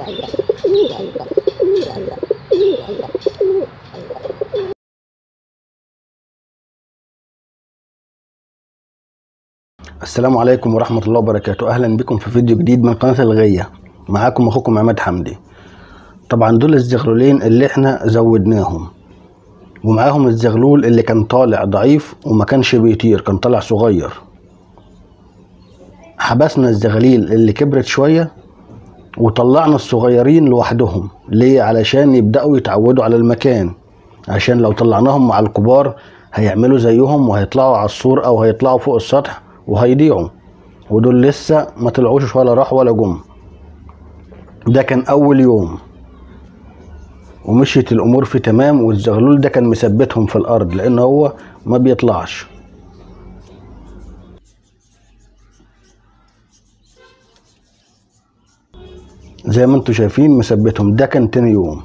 السلام عليكم ورحمة الله وبركاته أهلا بكم في فيديو جديد من قناة الغية معاكم أخوكم عماد حمدي طبعا دول الزغلولين اللي احنا زودناهم ومعاهم الزغلول اللي كان طالع ضعيف وما كانش بيطير كان طالع صغير حبسنا الزغاليل اللي كبرت شوية وطلعنا الصغيرين لوحدهم ليه علشان يبدأوا يتعودوا على المكان عشان لو طلعناهم مع الكبار هيعملوا زيهم وهيطلعوا على السور او هيطلعوا فوق السطح وهيضيعوا ودول لسه ما طلعوش ولا راح ولا جم ده كان اول يوم ومشيت الامور في تمام والزغلول ده كان مثبتهم في الارض لان هو ما بيطلعش زي ما انتم شايفين مثبتهم ده كان تاني يوم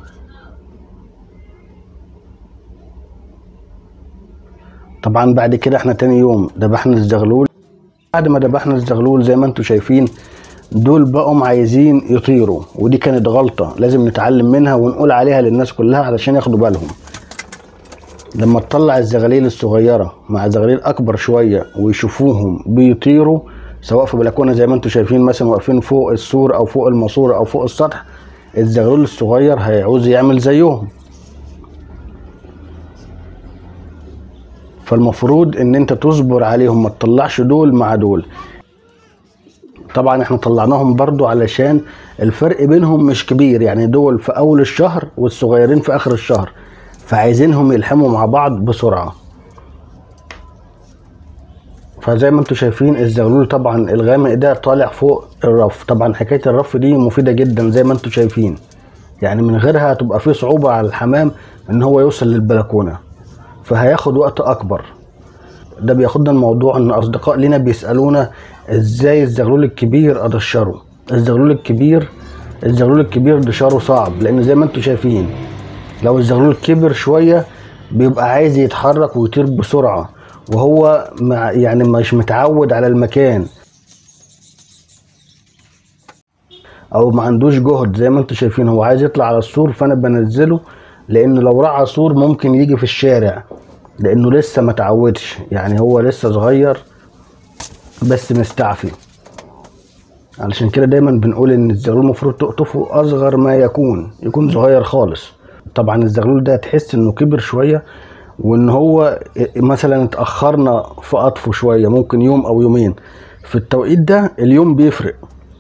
طبعا بعد كده احنا تاني يوم ذبحنا الزغلول بعد ما ذبحنا الزغلول زي ما انتم شايفين دول بقوا عايزين يطيروا ودي كانت غلطة لازم نتعلم منها ونقول عليها للناس كلها علشان ياخدوا بالهم لما تطلع الزغاليل الصغيرة مع زغاليل أكبر شوية ويشوفوهم بيطيروا سواء في بلكونة زي ما انتم شايفين مثلا واقفين فوق السور أو فوق الماسورة أو فوق السطح الزغلول الصغير هيعوز يعمل زيهم فالمفروض ان انت تصبر عليهم ما تطلعش دول مع دول طبعا احنا طلعناهم برضو علشان الفرق بينهم مش كبير يعني دول في اول الشهر والصغيرين في اخر الشهر فعايزينهم يلحموا مع بعض بسرعة فزي ما انتم شايفين الزغلول طبعا الغامق ده طالع فوق الرف طبعا حكاية الرف دي مفيدة جدا زي ما انتم شايفين يعني من غيرها هتبقى في صعوبة على الحمام ان هو يوصل للبلكونة فهياخد وقت اكبر ده بياخدنا الموضوع ان اصدقاء لينا بيسالونا ازاي الزغلول الكبير ادشره الزغلول الكبير الزغلول الكبير دشاره صعب لان زي ما انتم شايفين لو الزغلول كبر شويه بيبقى عايز يتحرك ويطير بسرعه وهو مع يعني مش متعود على المكان او ما عندوش جهد زي ما انتم شايفين هو عايز يطلع على السور فانا بنزله لانه لو راح على السور ممكن يجي في الشارع لانه لسه ما تعودش يعني هو لسه صغير بس مستعفي علشان كده دايما بنقول ان الزغلول المفروض تقطفه اصغر ما يكون يكون صغير خالص طبعا الزغلول ده تحس انه كبر شويه وان هو مثلا اتاخرنا في قطفه شويه ممكن يوم او يومين في التوقيت ده اليوم بيفرق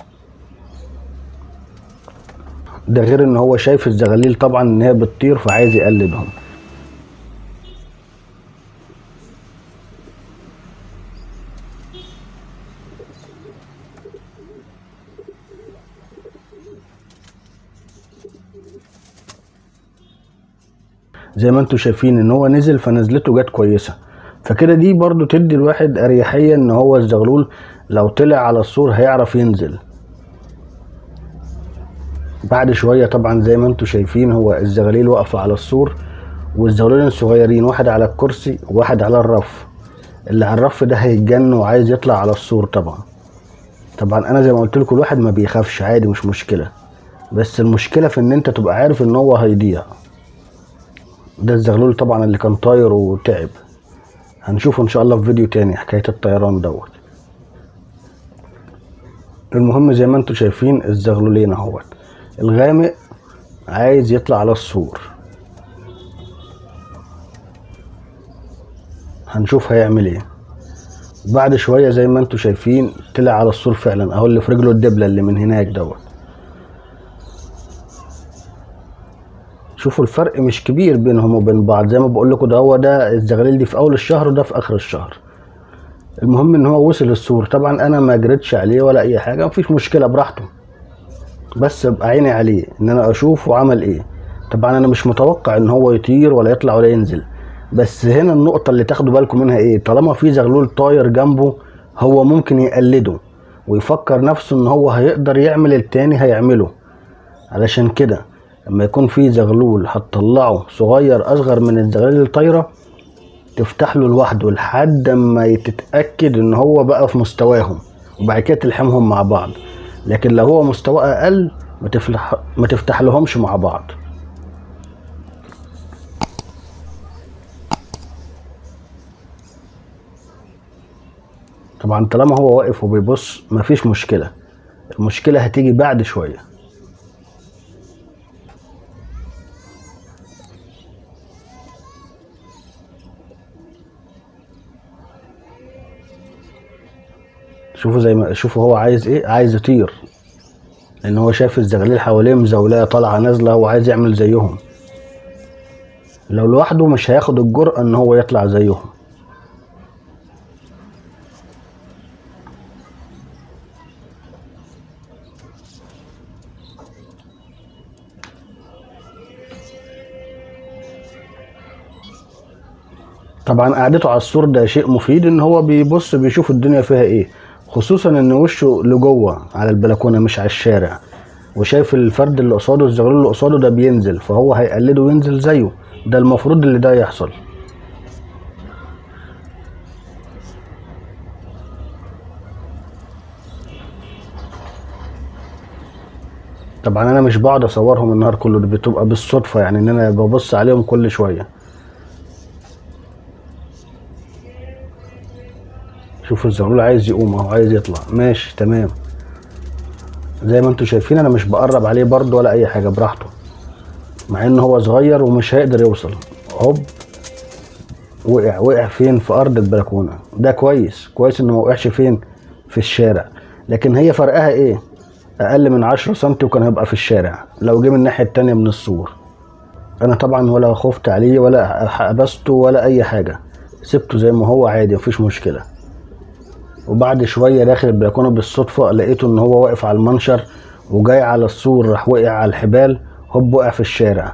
ده غير ان هو شايف الزغاليل طبعا ان هي بتطير فعايز يقلدهم زي ما انتم شايفين ان هو نزل فنزلته جت كويسه فكده دي برضو تدي الواحد اريحيه ان هو الزغلول لو طلع على السور هيعرف ينزل بعد شويه طبعا زي ما انتم شايفين هو الزغاليل واقفه على السور والزغلولين الصغيرين واحد على الكرسي وواحد على الرف اللي على الرف ده هيتجن وعايز يطلع على السور طبعا طبعا انا زي ما قلت لكم الواحد ما بيخافش عادي مش مشكله بس المشكله في ان انت تبقى عارف ان هو هيضيع ده الزغلول طبعا اللي كان طاير وتعب هنشوفه ان شاء الله في فيديو تاني حكايه الطيران دوت المهم زي ما انتم شايفين الزغلولين اهوت الغامق عايز يطلع على السور هنشوف هيعمل ايه بعد شوية زي ما انتم شايفين طلع على السور فعلا اهو اللي في رجله الدبلة اللي من هناك دوت شوفوا الفرق مش كبير بينهم وبين بعض زي ما بقول لكم ده هو ده الزغاليل دي في اول الشهر وده في اخر الشهر المهم ان هو وصل السور طبعا انا ما جريتش عليه ولا اي حاجه مفيش مشكله براحته بس ابقى عيني عليه ان انا اشوفه عمل ايه طبعا انا مش متوقع ان هو يطير ولا يطلع ولا ينزل بس هنا النقطه اللي تاخدوا بالكم منها ايه طالما في زغلول طاير جنبه هو ممكن يقلده ويفكر نفسه ان هو هيقدر يعمل التاني هيعمله علشان كده لما يكون في زغلول هتطلعه صغير اصغر من الزغاليل الطايره تفتح له لوحده لحد ما تتاكد ان هو بقى في مستواهم وبعد كده تلحمهم مع بعض لكن لو هو مستواه اقل ما تفتح ما تفتح لهمش مع بعض طبعا طالما هو واقف وبيبص مفيش مشكلة المشكلة هتيجي بعد شوية شوفوا زي ما شوفوا هو عايز ايه عايز يطير لان هو شايف الزغاليل حواليه مزولاه طالعه نازله وعايز يعمل زيهم لو لوحده مش هياخد الجرأة ان هو يطلع زيهم طبعا قعدته على السور ده شيء مفيد ان هو بيبص بيشوف الدنيا فيها ايه خصوصا ان وشه لجوه على البلكونه مش على الشارع وشايف الفرد اللي قصاده الزغلول اللي قصاده ده بينزل فهو هيقلده وينزل زيه ده المفروض اللي ده يحصل طبعا انا مش بقعد اصورهم النهار كله ده بتبقى بالصدفه يعني ان انا ببص عليهم كل شويه شوفوا الزغلول عايز يقوم اهو عايز يطلع ماشي تمام زي ما انتوا شايفين انا مش بقرب عليه برضه ولا اي حاجه براحته مع ان هو صغير ومش هيقدر يوصل هوب وقع وقع فين في ارض البلكونه ده كويس كويس انه ما وقعش فين في الشارع لكن هي فرقها ايه اقل من 10 سم وكان هيبقى في الشارع لو جه من الناحيه التانية من السور انا طبعا ولا خفت عليه ولا حبسته ولا اي حاجه سبته زي ما هو عادي مفيش مشكله وبعد شويه داخل البلكونه بالصدفه لقيته ان هو واقف على المنشر وجاي على السور راح وقع على الحبال هوب وقع في الشارع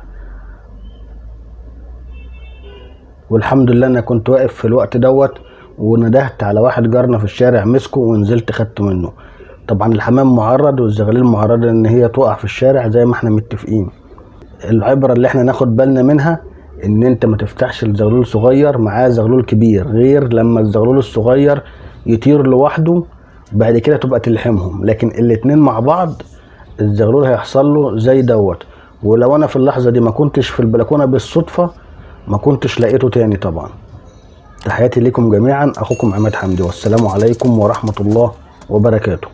والحمد لله انا كنت واقف في الوقت دوت وندهت على واحد جارنا في الشارع مسكه ونزلت خدته منه طبعا الحمام معرض والزغاليل معرضه ان هي تقع في الشارع زي ما احنا متفقين العبره اللي احنا ناخد بالنا منها ان انت ما تفتحش الزغلول صغير معاه زغلول كبير غير لما الزغلول الصغير يطير لوحده بعد كده تبقى تلحمهم لكن الاتنين مع بعض الزغلول هيحصل له زي دوت ولو انا في اللحظه دي ما كنتش في البلكونه بالصدفه ما كنتش لقيته تاني طبعا تحياتي لكم جميعا اخوكم عماد حمدي والسلام عليكم ورحمه الله وبركاته